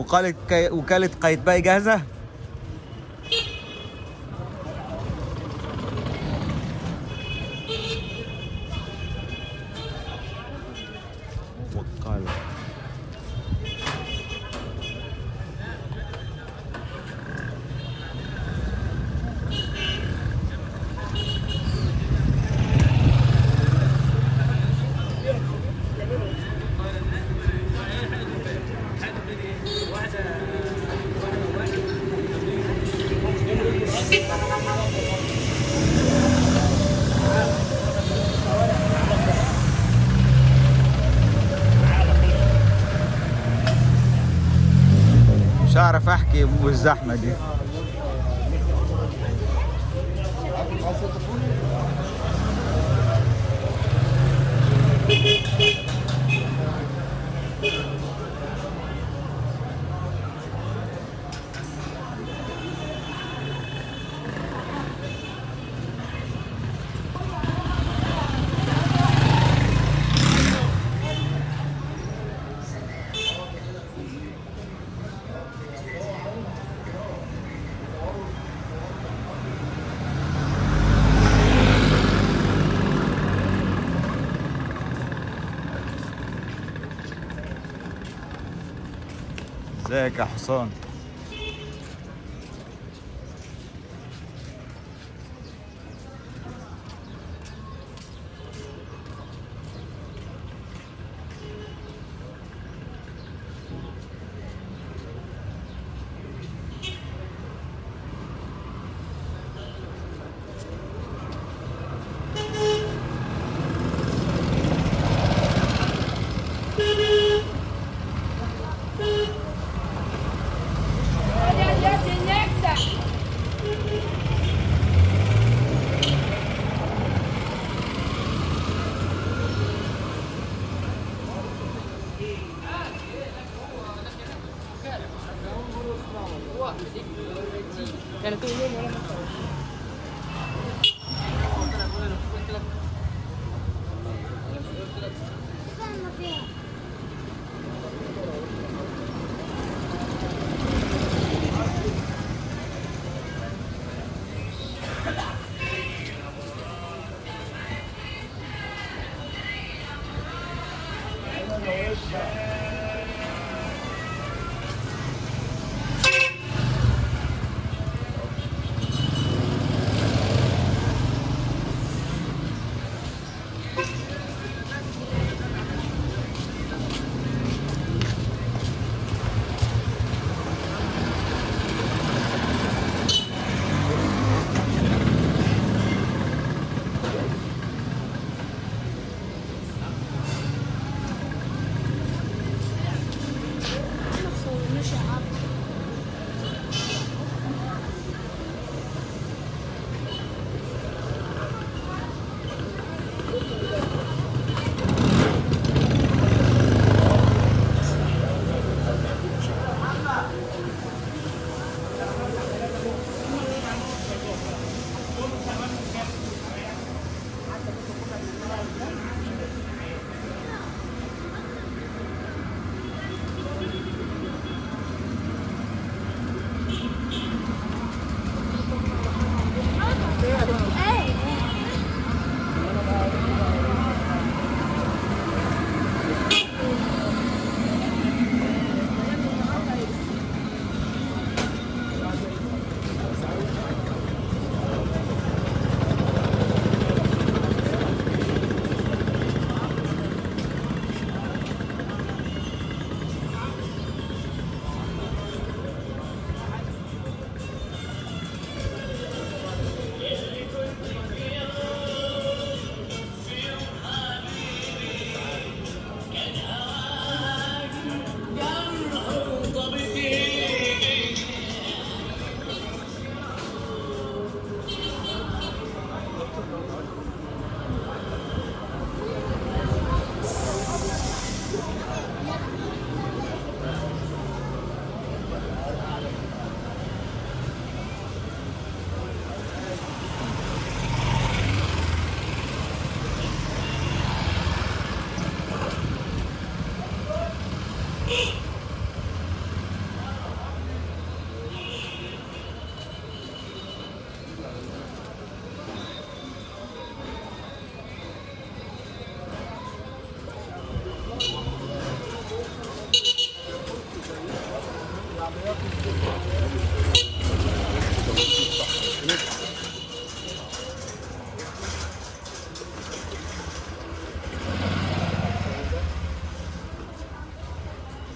وقالت كي... وكالة قايتباي جاهزة؟ وقالة مش هعرف احكي بالزحمة دي ازيك يا حسام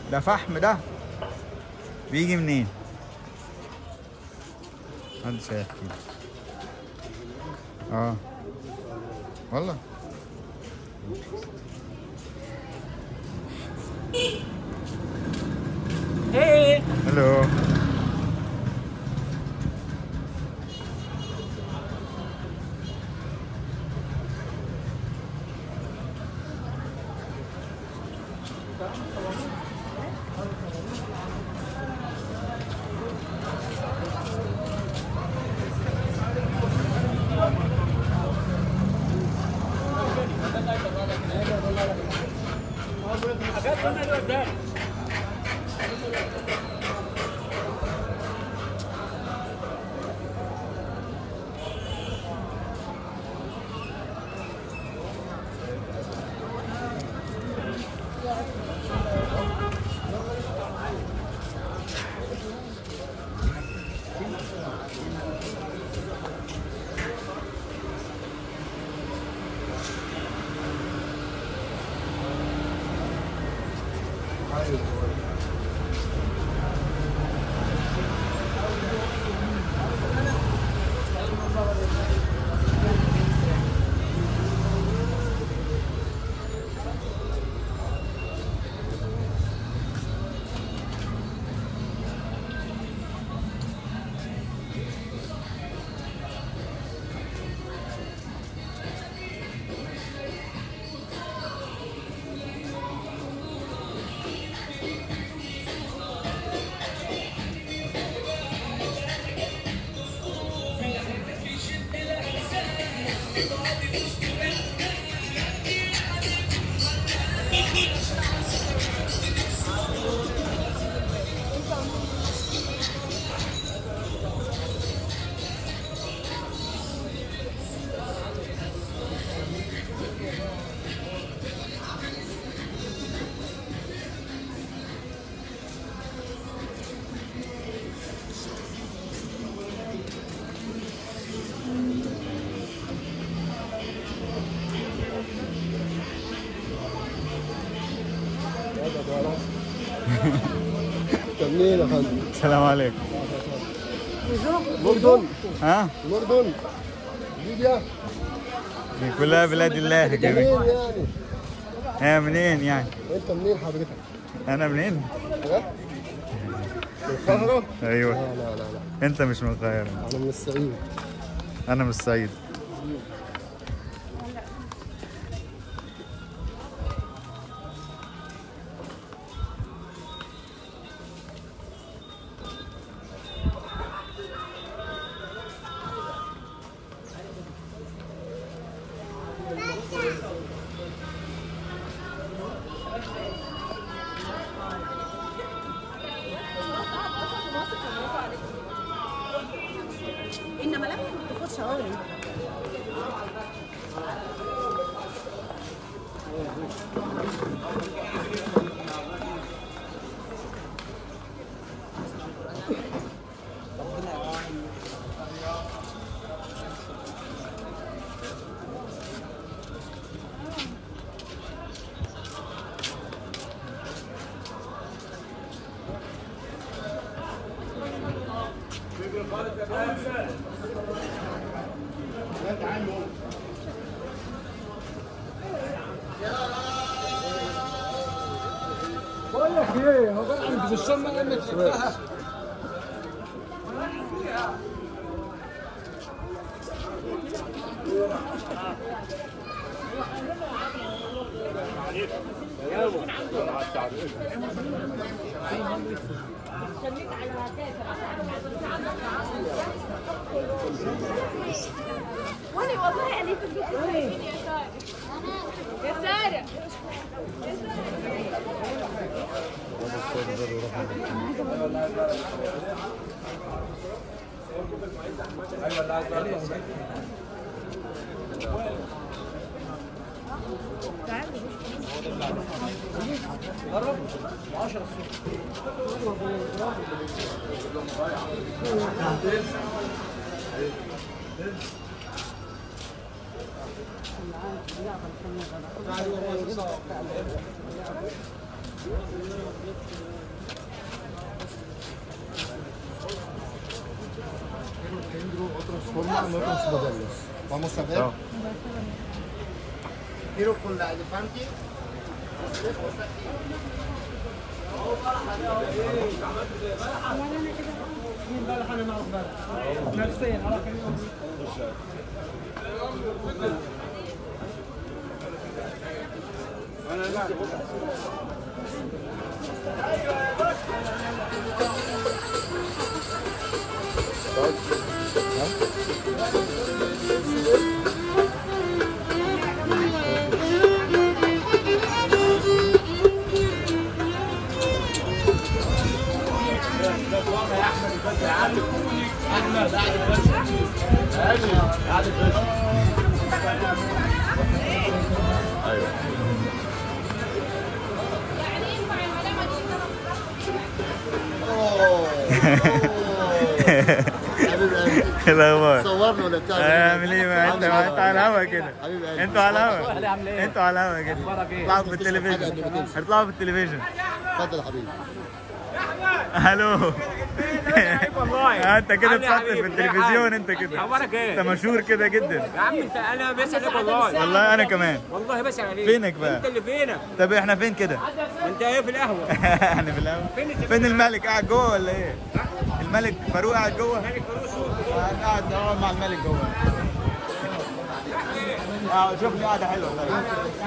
ده فحم ده بيجي منين؟ محدش هيحكي لي. اه والله Hey! هلو انت منين يا فندم؟ السلام عليكم الأردن ها الأردن ليبيا دي كلها بلاد الله منين جميل يعني؟ ها منين يعني أنت منين حضرتك؟ انا منين ها؟ من القاهرة؟ ايوه لا لا لا لا انت مش من القاهره أنا من الصعيد انا من الصعيد انما لما ما بتاخدش عمري بقول لك إيه هو بقى عند الشمة إنك تفتحها وانا والله انا كنت بتقولين يا ساره يا ساره transforma en otros modelos. Vamos a ver. No. Quiero con la elefante. حبيب قلبي إيه الاخبار صورنا ولا بتاع اعمل ايه بقى انت عامل انت على الهوا كده حبيب قلبي. انتوا على الهوا انتوا على الهوا كده هتطلعوا في التلفزيون هتطلعوا في التلفزيون اتفضل يا حبيبي الو والله. انت كده عامل إيه يا تصطف في حبيبي؟ التلفزيون انت كده اخبارك ايه؟ انت مشهور كده جدا يا عم انت انا بسأل عليك والله والله انا كمان والله بسأل عليك فينك بقى؟ انت اللي فينك طب احنا فين كده انت ايه في القهوه احنا في الهوا فين الملك قاعد جوه ولا ايه الملك فاروق قاعد جوه قاعد قاعد مع الملك جوه اه شوف لي قاعده حلوه طيب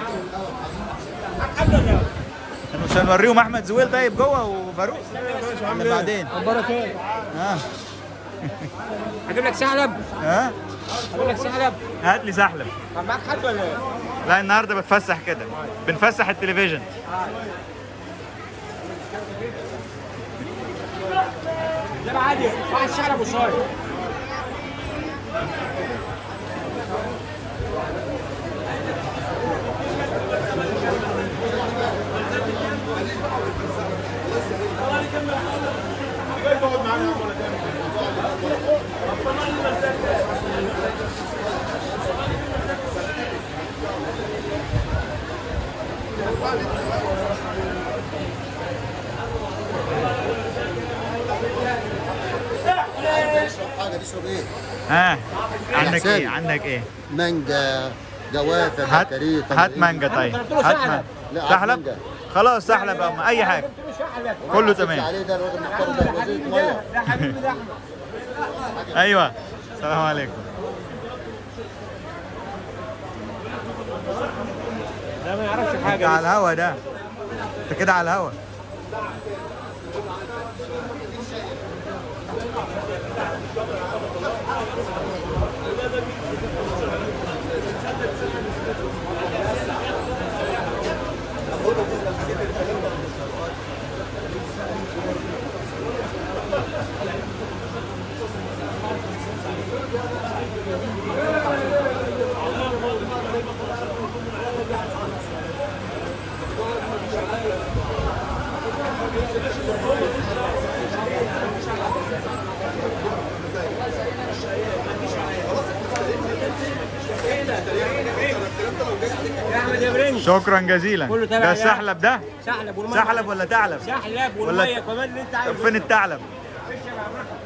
مش هنوريهم احمد زويل طيب جوه وفاروق ولا بعدين اخبارك ايه؟ ها هجيب لك سحلب ها هجيب لك سحلب هات لي سحلب طب معاك حد ولا ايه؟ لا النهارده بتفسح كده بنفسح التلفزيون لا عادي واحد سحلب وصاير اشرب حاجه تشرب ايه؟ ها عندك حسين. ايه عندك ايه مانجا جوافه هات بكريت هات مانجا طيب قلت له هات سحلب. مانجا لا، عايز سحلب مانجا. خلاص سحلب أم اي حاجه كله تمام عليه ده الراجل المحترم ده وزير ميه ده حبيبي ده احمد ايوه السلام عليكم ده ما يعرفش انت حاجه على الهوا ده انت كده على الهوا يا احمد يا برنس شكرا جزيلا كله تابع ده يا. السحلب ده سحلب والميه سحلب ولا ثعلب سحلب ولا- والميه كمان اللي انت طب عايزه فين الثعلب خش يا عم.